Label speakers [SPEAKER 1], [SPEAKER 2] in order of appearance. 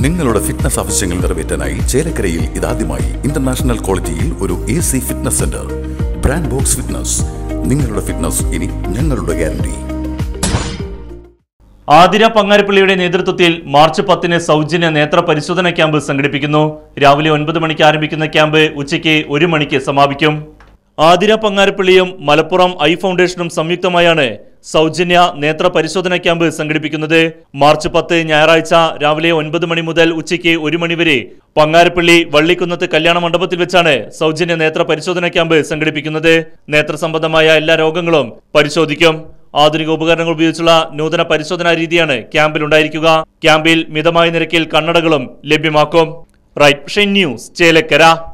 [SPEAKER 1] നിങ്ങളുടെ ഫിറ്റ്നസ് ആവശ്യങ്ങൾ നിറവേറ്റാനായി ചേലക്കരയിൽ ഇതാദ്യമായി ഇന്റർനാഷണൽ ക്വാളിറ്റിയിൽ ഒരു A C fitness centre brand box fitness നിങ്ങളുടെ ഫിറ്റ്നസ് ഇനി ഞങ്ങളുടെ ഗ്യാരണ്ടി
[SPEAKER 2] ആതിര പങ്ങാരപ്പള്ളിയുടെ നേതൃത്വത്തിൽ മാർച്ച് പത്തിന് സൗജന്യ നേത്ര പരിശോധന ക്യാമ്പ് സംഘടിപ്പിക്കുന്നു രാവിലെ ഒൻപത് മണിക്ക് ആരംഭിക്കുന്ന ക്യാമ്പ് ഉച്ചയ്ക്ക് ഒരു മണിക്ക് സമാപിക്കും ആതിര പങ്ങാരപ്പള്ളിയും മലപ്പുറം ഐ ഫൗണ്ടേഷനും സംയുക്തമായാണ് സൗജന്യ നേത്ര പരിശോധന ക്യാമ്പ് സംഘടിപ്പിക്കുന്നത് മാർച്ച് പത്ത് ഞായറാഴ്ച രാവിലെ ഒൻപത് മണി മുതൽ ഉച്ചയ്ക്ക് ഒരു മണി വരെ പങ്ങാരപ്പള്ളി വള്ളിക്കുന്നത്ത് കല്യാണ മണ്ഡപത്തിൽ വെച്ചാണ് സൗജന്യ നേത്ര പരിശോധന ക്യാമ്പ് സംഘടിപ്പിക്കുന്നത് നേത്ര സംബന്ധമായ എല്ലാ രോഗങ്ങളും പരിശോധിക്കും ആധുനിക ഉപകരണങ്ങൾ ഉപയോഗിച്ചുള്ള നൂതന പരിശോധനാ രീതിയാണ് ക്യാമ്പിൽ ഉണ്ടായിരിക്കുക ക്യാമ്പിൽ മിതമായ നിരക്കിൽ കണ്ണടകളും ലഭ്യമാക്കും റൈറ്റ് ന്യൂസ് ചേലക്കര